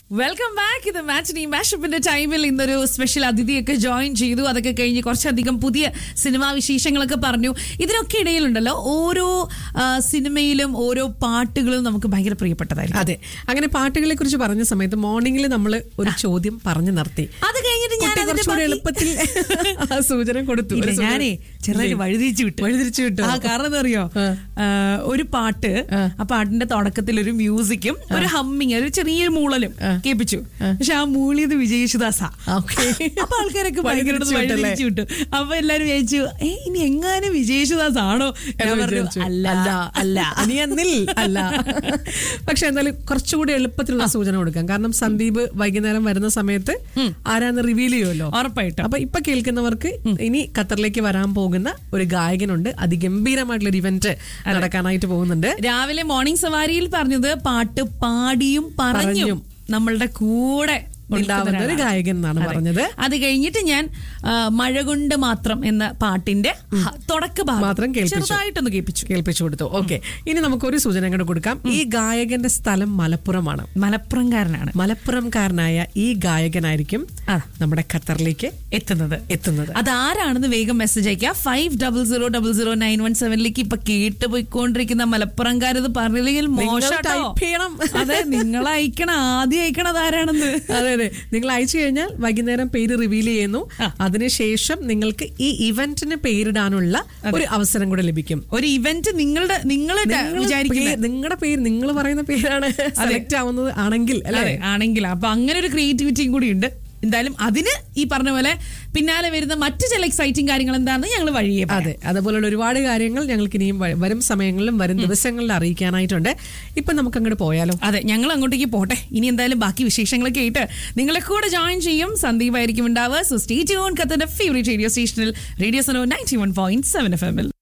Welcome back ഇത് മാച്ചിനി മാഷപ്പിന്റെ ടൈമിൽ ഇന്നൊരു സ്പെഷ്യൽ അതിഥിയൊക്കെ ജോയിൻ ചെയ്തു അതൊക്കെ കഴിഞ്ഞ് കുറച്ചധികം പുതിയ സിനിമാ വിശേഷങ്ങളൊക്കെ പറഞ്ഞു ഇതിനൊക്കെ ഇടയിലുണ്ടല്ലോ ഓരോ ആ, സിനിമയിലും ഓരോ പാട്ടുകളും നമുക്ക് ഭയങ്കര പ്രിയപ്പെട്ടതായിരിക്കും അതെ അങ്ങനെ പാട്ടുകളെ കുറിച്ച് പറഞ്ഞ സമയത്ത് മോർണിംഗിൽ നമ്മൾ ഒരു ചോദ്യം പറഞ്ഞു നിർത്തി അത് കഴിഞ്ഞിട്ട് ഞാൻ കുട്ടി അതിന്റെ കുറച്ചുകൂടി ബാക്കി- എളുപ്പത്തിൽ ആ സൂചന കൊടുത്തു ഇല്ല, ഒരു സൂചന. ഞാനേ ചെറുതായിട്ട് ഇല്ലേ? വഴിതിരിച്ചു വിട്ടു വഴിതിരിച്ചു വിട്ടു. ആ കാരണം എന്താ അറിയോ ആ. ആ, ഒരു പാട്ട് ആ പാട്ടിന്റെ തുടക്കത്തിൽ ഒരു മ്യൂസിക്കും ഒരു ഹമ്മിങ് ഒരു ചെറിയൊരു മൂളലും കേൾപ്പിച്ചു പക്ഷെ ആ മൂളിയത് വിജയിച്ചദാസാ ഓക്കേ. അപ്പൊ ആൾക്കാരൊക്കെ ഭയങ്കര വഴിതിരിച്ചു വിട്ടല്ലേ? വഴിതിരിച്ചു വിട്ടു അപ്പൊ എല്ലാരും വിചാരിച്ചു ഏ ഇനി എങ്ങാനും വിജയിച്ചദാസ് ആണോ ഞാൻ എന്ന് പറഞ്ഞു വിചാരിച്ചു. അല്ല അല്ല അല്ല നീ എന്നിൽ അല്ല പക്ഷെ എന്തായാലും കുറച്ചുകൂടി എളുപ്പത്തിലുള്ള സൂചന കൊടുക്കാം കാരണം സന്ദീപ് വൈകുന്നേരം വരുന്ന സമയത്ത് ആരാന്ന് റിവീൽ ചെയ്യുമല്ലോ ഉറപ്പായിട്ടും അപ്പൊ ഇപ്പൊ കേൾക്കുന്നവർക്ക് ഇനി ഖത്തറിലേക്ക് വരാൻ പോകുന്ന ഒരു ഗായകനുണ്ട് അതിഗംഭീരമായിട്ടുള്ള ഒരു ഇവന്റ് നടക്കാനായിട്ട് പോകുന്നുണ്ട് രാവിലെ മോർണിംഗ് സവാരിയിൽ പറഞ്ഞത് പാട്ട് പാടിയും പറഞ്ഞും പറഞ്ഞും. നമ്മളുടെ കൂടെ ഉണ്ടാവുന്ന ഒരു നിൽക്കുന്നൊരാളാണ്. ഗായകൻ എന്നാണ് അതെ. പറഞ്ഞത് അത് കഴിഞ്ഞിട്ട് ഞാൻ ആ, മഴ കൊണ്ട് മാത്രം എന്ന പാട്ടിന്റെ ഹ- തുടക്ക ഭാഗം മാത്രം കേൾപ്പിച്ചു. ചെറുതായിട്ടൊന്ന് കേൾപ്പിച്ചു കേൾപ്പിച്ചു കൊടുത്തു ഓക്കെ ഇനി നമുക്കൊരു സൂചന കൂടെ കൊടുക്കാം ഈ ഗായകന്റെ സ്ഥലം മലപ്പുറമാണ് മലപ്പുറംകാരനാണ് മലപ്പുറംകാരനായ ഈ ഗായകനായിരിക്കും ആ. നമ്മുടെ ഖത്തറിലേക്ക് എത്തുന്നത് എത്തുന്നത് അതാരാണെന്ന് വേഗം മെസ്സേജ് അയക്കുക five double zero double zero nine one സെവനിലേക്ക് ഇപ്പൊ കേട്ട് പോയിക്കൊണ്ടിരിക്കുന്ന മലപ്പുറംകാരത് പറഞ്ഞില്ലെങ്കിൽ നിങ്ങൾ മോശം type ചെയ്യണം. അതെ നിങ്ങൾ അയക്കണം ആദ്യം അയക്കണം അതാരാണെന്ന് അതെ അതെ നിങ്ങൾ അയച്ചു കഴിഞ്ഞാൽ വൈകുന്നേരം പേര് റിവീൽ ചെയ്യുന്നു അതിനുശേഷം നിങ്ങൾക്ക് ഈ ഇവന്റിന് പേരിടാനുള്ള ഒരു അവസരം കൂടെ ലഭിക്കും ഒരു ഇവന്റ് നിങ്ങളുടെ നിങ്ങൾ വിചാരിക്കുന്ന നിങ്ങളുടെ പേര് നിങ്ങൾ പറയുന്ന പേരാണ് സെലക്ട് ആവുന്നത് ആണെങ്കിൽ അല്ലെ അതെ ആണെങ്കിൽ അപ്പൊ അങ്ങനെ ഒരു ക്രിയേറ്റിവിറ്റിയും കൂടി ഉണ്ട് എന്തായാലും അതിന് ഈ പറഞ്ഞ പോലെ പിന്നാലെ വരുന്ന മറ്റു ചില എക്സൈറ്റിംഗ് കാര്യങ്ങൾ എന്താണെന്ന് ഞങ്ങൾ വഴിയെ പറയാം. അതെ അതുപോലുള്ള ഒരുപാട് കാര്യങ്ങൾ ഞങ്ങൾക്ക് ഇനിയും വ- വരും സമയങ്ങളിലും വരും ദിവസങ്ങളിൽ അറിയിക്കാനായിട്ടുണ്ട് ഇപ്പൊ നമുക്ക് അങ്ങോട്ട് പോയാലോ അതെ ഞങ്ങൾ അങ്ങോട്ടേക്ക് പോട്ടെ ഇനി എന്തായാലും ബാക്കി വിശേഷങ്ങളൊക്കെ ആയിട്ട് നിങ്ങളെ കൂടെ ജോയിൻ ചെയ്യും സന്ദീപ് ആയിരിക്കും ഉണ്ടാവുക സോ സ്റ്റേ ട്യൂൺ കത്തിന്റെ ഫേവറേറ്റ് റേഡിയോ സ്റ്റേഷനിൽ റേഡിയോ സനോ ninety one point seven F എമ്മിൽ